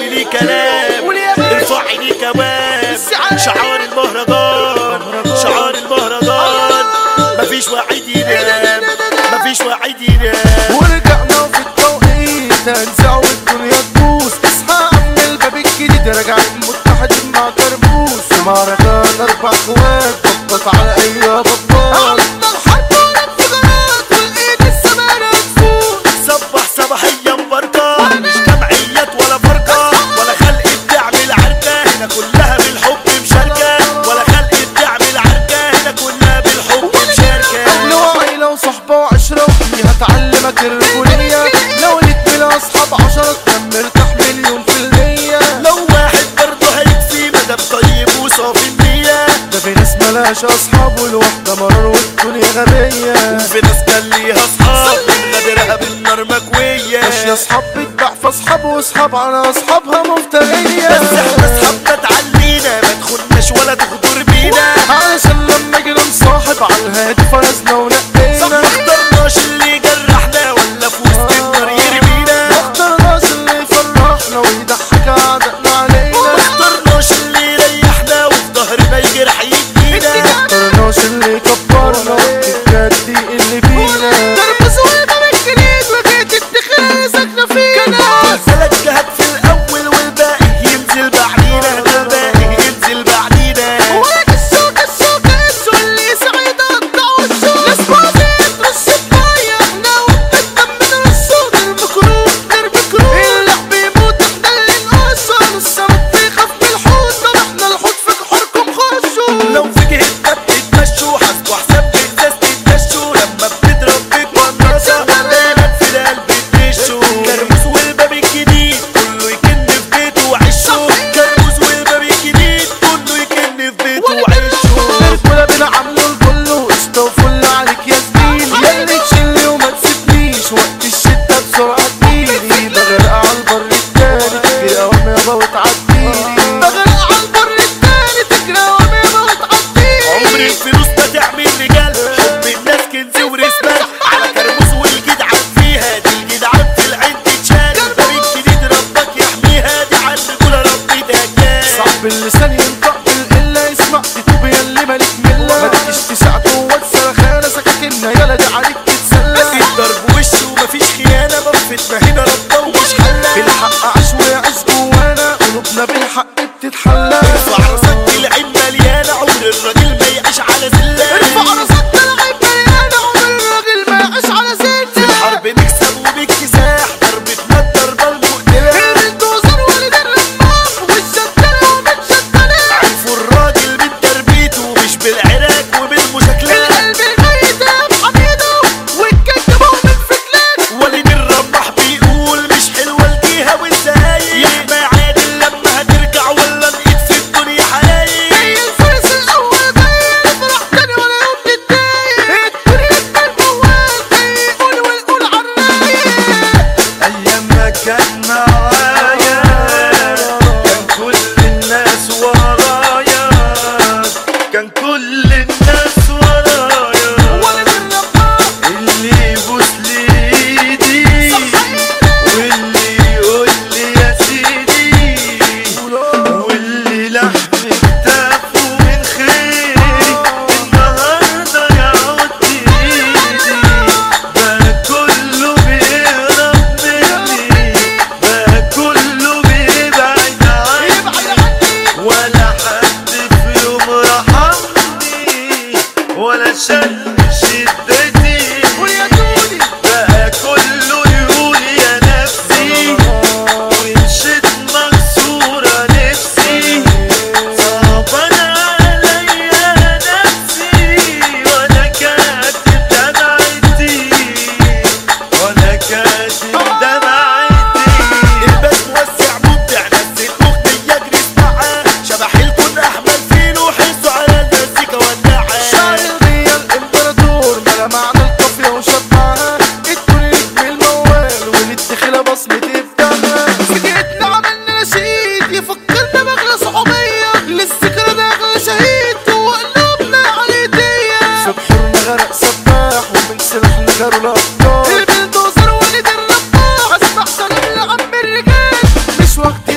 ليه كلام ارفع عينيك كوام شعار المهرجان شعار المهرجان مفيش واحد ينام مفيش واحد ينام ورجعنا في التوقيت هنزع والدنيا تبوس اصحى عم الباب الجديد راجعين متحدين مع كربوس ومهرجان اربع اخوات بطت على اي بطال الحرب والانفجارات والايد السماء تفوق صبح صباحيا بركة مش جمعيات ولا فرقة ولا خلق بتعمل عركة هنا كلها بالحب مشاركة ولا خلق بتعمل عركة هنا كلها بالحب مشاركة اهل وعيلة وصحبة وعشرة وفيها تعلمك الرجولية لو ليك بلا اصحاب عشرة تكون مرتاح مليون في المية لو واحد برضه هيكفي مدام طيب وصافي النية ده في ناس ملهاش اصحاب والوحدة مرار والدنيا غبية وفي ناس كان ليها اصحاب من غدرها بالنار مكوية مش يا اصحاب بتباع فاصحاب واصحاب على اصحابها مفترية بس احنا اصحابنا تعلينا ما تخناش ولا تغدر بينا علشان لما جينا نصاحب على الهادي فرزنا صح ونقينا ما اخترناش اللي جرحنا ولا في وسط النار يرمينا ما اخترناش اللي يفرحنا ويضحك اعدائنا ما علينا اخترناش اللي يريحنا وفي ظهرنا يجرح يدينا ما اخترناش اللي يكبرنا والجدي اللي فينا ترمس ويبقى من جديد وجيت الدخل ساكنة فينا ثلاث جهات في الاول والباقي ينزل بعدينا ده الباقي ينزل بعدينا ولك السوق السوق السوق اللي سعيد قطع السوق الاسبوع بيترص بمية احنا وبنتم من السوق المكروه غير مكروه اللعب يموت احنا اللي نقصه السمك بيخاف من الحوت طب احنا الحوت في جحوركم خشوا لو في جهتنا بتتمشوا حاسبوا حساب بالناس تتمشوا لما بتضرب بالقناصة بنات في القلب بتمشوا كرموز والباب الجديد كله يكن في بيته وعشه كرموز والباب الجديد كله يكن في بيته وعشه الكولا بينا عامله الكل وقشطة وفل عليك يا زميلي ياللي تشيلني وما تسيبنيش وقت الشدة بسرعة تجيلي بغرق على البر التاني تجري قوام يابا وتعديلي بغرق على البر التاني تجري قوام يابا عمر وتعديلي الفلوس ما تعمل رجال حب الناس كنز ورسمان على كرموز والجدعان فيها دي الجدعان في العين تتشال الباب الجديد ربك يحميها دي على الرجولة ربي تهجال صعب اللسان ينطق بالقلة يسمع تتوب ياللي مالك ملة ما تجيش تساعده والسرخانة سكاكينها يالا دي عليك تتسلى الضرب وش ومفيش خيانة بفتنا هنا ربنا ومش حلة بالحق عاش ويعيش جوانا قلوبنا بالحق بتتحلى ارفع راسك العين مليانة عمر الراجل ما يعيش على ذلة ارفع راسك تلعب مليانة عمر الراجل ما يعيش على في زيت الحرب نكسب وباكتساح ضربتنا الضربة المقتلة البلدوزر ولد الرماح والشدانة ومتشدانة عرفوا الراجل من تربيته مش بالعراك وبالمشاكلات القلب الميت يا بحميده والكدبة من فتلات وليد الرماح بيقول مش حلوة الجيهة والزايد يحمى عادل لما هترجع ولا نقيت في الدنيا حلايب زي الفارس الأول جاي نفرح تاني ولا يوم نتضايق الدنيا تبان موال جاي يقول ويقول عالرايق ايام ما كان معايا كان كل الناس ورايا كان كل الناس ورايا ولد الرماح اللي يبوس لي ايدي واللي يقول لي يا سيدي واللي لحم كتافه من خيري النهارده يعود بايدي بقى كله بيهرب مني بقى كله بيبعد عني ولا حد في يوم رحمني ولا شال شدتي ويا دودي بقى كله يقول يا نفسي ومشيت مكسورة نفسي صعبان عليا نفسي وانا كاتب دمعتي وانا كاتب دمعتي الباس موسع مبدع نزل اغنية اجري اسمعها شبح الكون احمد فين وحسوا على المزيكا والنعام شاعر غيا الامبراطور ملا معنى القافية وشبعها الدنيا نجم الموال والادخلة بصمة افتحها سكتنا عملنا نشيد يفكرنا بأغلى صحوبية للذكرى ده أغلى شهيد جوا قلوبنا على ايديا في بحورنا غرق سباح ومن سلاحنا جاروا الأبطال البلدوزر ولد الرباح اسمع سلام لعم الرجال مش وقت